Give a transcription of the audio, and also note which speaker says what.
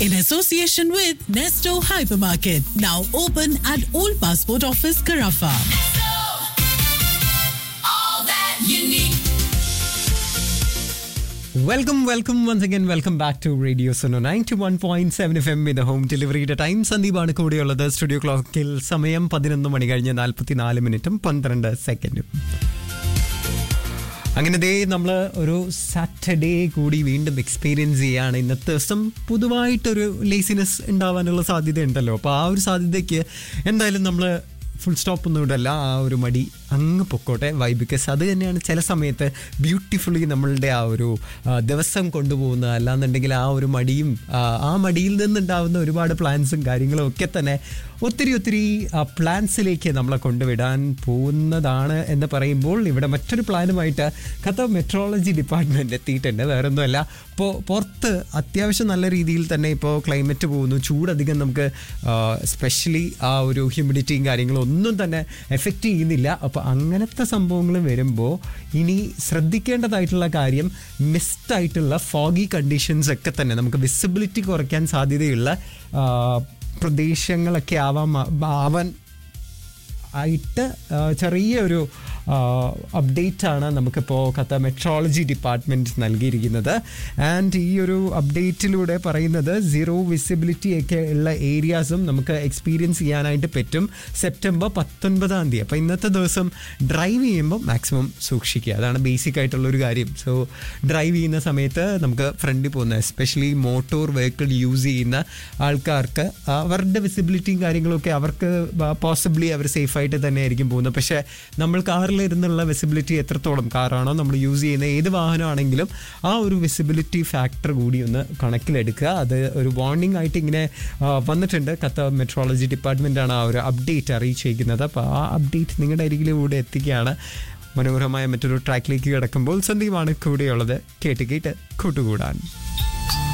Speaker 1: in association with Nesto Hypermarket, now open at Old Passport Office, Carafa.
Speaker 2: Welcome welcome once again welcome back to radio Suno ninety one point seven F M ഇത് home ഡെലിവറിയുടെ time സന്ദീപാണ് കൂടെയുള്ളത് studio ക്ലോക്കിൽ സമയം പതിനൊന്ന് മണി കഴിഞ്ഞ് നാൽപ്പത്തി നാല് മിനിറ്റും പന്ത്രണ്ട് സെക്കൻഡും അങ്ങനെ ദേ നമ്മൾ ഒരു സാറ്റർഡേ കൂടി വീണ്ടും എക്സ്പീരിയൻസ് ചെയ്യാണ് ഇന്നത്തെ ദിവസം പൊതുവായിട്ടൊരു ലേസിനെസ് ഉണ്ടാവാനുള്ള സാധ്യത ഉണ്ടല്ലോ അപ്പോൾ ആ ഒരു സാധ്യതയ്ക്ക് എന്തായാലും നമ്മൾ ഫുൾ സ്റ്റോപ്പ് ഒന്നും ഇടല്ല ആ ഒരു മടി അങ്ങ് പൊക്കോട്ടെ വൈ ബിക്കോസ് അത് തന്നെയാണ് ചില സമയത്ത് ബ്യൂട്ടിഫുള്ളി നമ്മളുടെ ആ ഒരു ആ, ദിവസം കൊണ്ടുപോകുന്ന അല്ലാന്നുണ്ടെങ്കിൽ ആ ഒരു മടിയും ആ, ആ മടിയിൽ നിന്നുണ്ടാവുന്ന ഒരുപാട് പ്ലാൻസും കാര്യങ്ങളും ഒക്കെ തന്നെ ഒത്തിരി ഒത്തിരി പ്ലാൻസിലേക്ക് നമ്മളെ കൊണ്ടുവിടാൻ പോകുന്നതാണ് എന്ന് പറയുമ്പോൾ ഇവിടെ മറ്റൊരു പ്ലാനുമായിട്ട് ഖത്തർ മെട്രോളജി ഡിപ്പാർട്ട്മെൻറ്റ് എത്തിയിട്ടുണ്ട് വേറൊന്നുമല്ല ഇപ്പോൾ പുറത്ത് അത്യാവശ്യം നല്ല രീതിയിൽ തന്നെ ഇപ്പോൾ ക്ലൈമറ്റ് പോകുന്നു ചൂടധികം നമുക്ക് സ്പെഷ്യലി ആ ഒരു ഹ്യൂമിഡിറ്റിയും കാര്യങ്ങളും ഒന്നും തന്നെ എഫക്റ്റ് ചെയ്യുന്നില്ല അപ്പോൾ അങ്ങനത്തെ സംഭവങ്ങൾ വരുമ്പോൾ ഇനി ശ്രദ്ധിക്കേണ്ടതായിട്ടുള്ള കാര്യം മിസ്ഡ് ആയിട്ടുള്ള ഫോഗി കണ്ടീഷൻസ് ഒക്കെ തന്നെ നമുക്ക് വിസിബിലിറ്റി കുറയ്ക്കാൻ സാധ്യതയുള്ള ആ, പ്രദേശങ്ങളൊക്കെ ആവാൻ ആവാൻ ആയിട്ട് ആ, ചെറിയൊരു അപ്ഡേറ്റ് ആണ് നമുക്കിപ്പോൾ കഥ മെട്രോളജി ഡിപ്പാർട്ട്മെൻറ്റ് നൽകിയിരിക്കുന്നത് ആൻഡ് ഈ ഒരു അപ്ഡേറ്റിലൂടെ പറയുന്നത് സീറോ വിസിബിലിറ്റി ഒക്കെ ഉള്ള ഏരിയാസും നമുക്ക് എക്സ്പീരിയൻസ് ചെയ്യാനായിട്ട് പറ്റും സെപ്റ്റംബർ പത്തൊൻപതാം തീയതി അപ്പോൾ ഇന്നത്തെ ദിവസം ഡ്രൈവ് ചെയ്യുമ്പോൾ മാക്സിമം സൂക്ഷിക്കുക അതാണ് ബേസിക് ആയിട്ടുള്ള ഒരു കാര്യം സോ ഡ്രൈവ് ചെയ്യുന്ന സമയത്ത് നമുക്ക് ഫ്രണ്ടിൽ പോകുന്ന എസ്പെഷ്യലി മോട്ടോർ വെഹിക്കിൾ യൂസ് ചെയ്യുന്ന ആൾക്കാർക്ക് അവരുടെ വിസിബിലിറ്റിയും കാര്യങ്ങളൊക്കെ അവർക്ക് പോസിബിളി അവർ സേഫായിട്ട് തന്നെ ആയിരിക്കും പോകുന്നത് പക്ഷേ നമ്മൾ കാറിൽ ഇരുന്നുള്ള വിസിബിലിറ്റി എത്രത്തോളം കാറാണോ നമ്മൾ യൂസ് ചെയ്യുന്ന ഏത് വാഹനമാണെങ്കിലും ആ ഒരു വിസിബിലിറ്റി ഫാക്ടർ കൂടി ഒന്ന് കണക്കിലെടുക്കുക അത് ഒരു വാർണിംഗ് ആയിട്ട് ഇങ്ങനെ ആ, വന്നിട്ടുണ്ട് കത്ത മെട്രോളജി ഡിപ്പാർട്ട്മെൻറ്റാണ് ആ ഒരു അപ്ഡേറ്റ് അറിയിച്ചിരിക്കുന്നത് അപ്പോൾ ആ അപ്ഡേറ്റ് നിങ്ങളുടെ അരികിലൂടെ എത്തിക്കുകയാണ് മനോഹരമായ മറ്റൊരു ട്രാക്കിലേക്ക് കിടക്കുമ്പോൾ സന്ദീപാണ് കൂടെയുള്ളത് കേട്ട് കേട്ട് കൂട്ടുകൂടാൻ